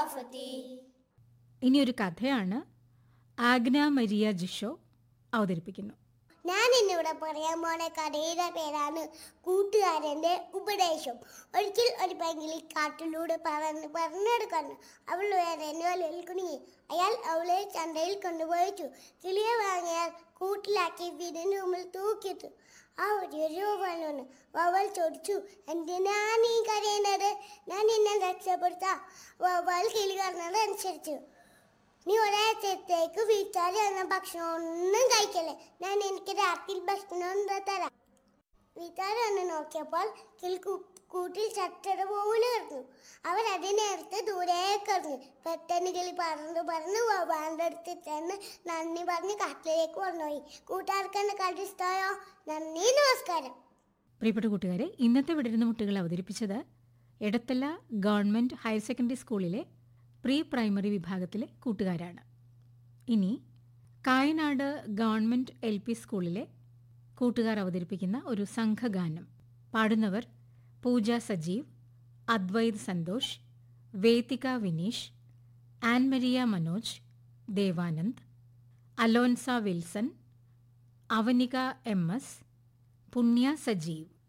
ഷറാഫത്തി ഇനിയൊരു കഥയാണ് ആഗ്ന മരിയ ജിഷോ അവതരിപ്പിക്കുന്നു ഞാൻ ഇന്നിവിടെ പറയാൻ പോണ കഥയുടെ പേരാണ് കൂട്ടുകാരന്റെ ഉപദേശം ഒരിക്കൽ ഒരു പൈങ്കിളി കാട്ടിലൂടെ പറന്ന് പറഞ്ഞെടുക്കുന്നു അവൾ വേറെ വലയിൽ കുടുങ്ങി അയാൾ അവളെ ചന്തയിൽ കൊണ്ടുപോയിച്ചു കിളിയെ വാങ്ങിയാൽ കൂട്ടിലാക്കി വീടിന് മുമ്പിൽ തൂക്കിയിട്ടു ആ ഒരു രൂപമാണ് വവൽ ചോദിച്ചു എന്തിനാ നീ കരയുന്നത് ഞാൻ നിന്നെ രക്ഷപ്പെടുത്താം വവൽ കിളി പറഞ്ഞത് അനുസരിച്ചു നീ ഒരാഴ്ചത്തേക്ക് വീട്ടുകാർ തന്ന ഭക്ഷണം ഒന്നും കഴിക്കല്ലേ ഞാൻ എനിക്ക് രാത്രി ഭക്ഷണം എന്താ തരാം വീട്ടുകാർ വന്ന് നോക്കിയപ്പോൾ കിളി കൂ- കൂട്ടിൽ ചട്ടട പോലെ കിടന്നു അവർ അതിനടുത്ത് ദൂരേക്ക് എറിഞ്ഞു പെട്ടെന്ന് കിളി പറന്നു പറന്ന് വവാന്റെ അടുത്ത് ചെന്ന് നന്ദി പറഞ്ഞ് കാട്ടിലേക്ക് കൊണ്ടുപോയി കൂട്ടുകാർക്ക് എന്നെ കണ്ടു ഇഷ്ടമായോ നന്ദി നമസ്കാരം പ്രിയപ്പെട്ട കൂട്ടുകാരെ ഇന്നത്തെ വിടരുന്ന മുട്ടുകൾ അവതരിപ്പിച്ചത് എടത്തല ഗവൺമെന്റ് ഹയർ സെക്കൻഡറി സ്കൂളിലെ പ്രീ പ്രൈമറി വിഭാഗത്തിലെ കൂട്ടുകാരാണ് ഇനി കായനാട് ഗവൺമെന്റ് എൽ പി സ്കൂളിലെ കൂട്ടുകാർ അവതരിപ്പിക്കുന്ന ഒരു സംഘഗാനം പാടുന്നവർ പൂജ സജീവ് അദ്വൈത് സന്തോഷ് വേദിക വിനീഷ് ആൻമരിയ മനോജ് ദേവാനന്ദ് അലോൻസ വിൽസൺ അവനിക എം എസ് പുണ്യ സജീവ്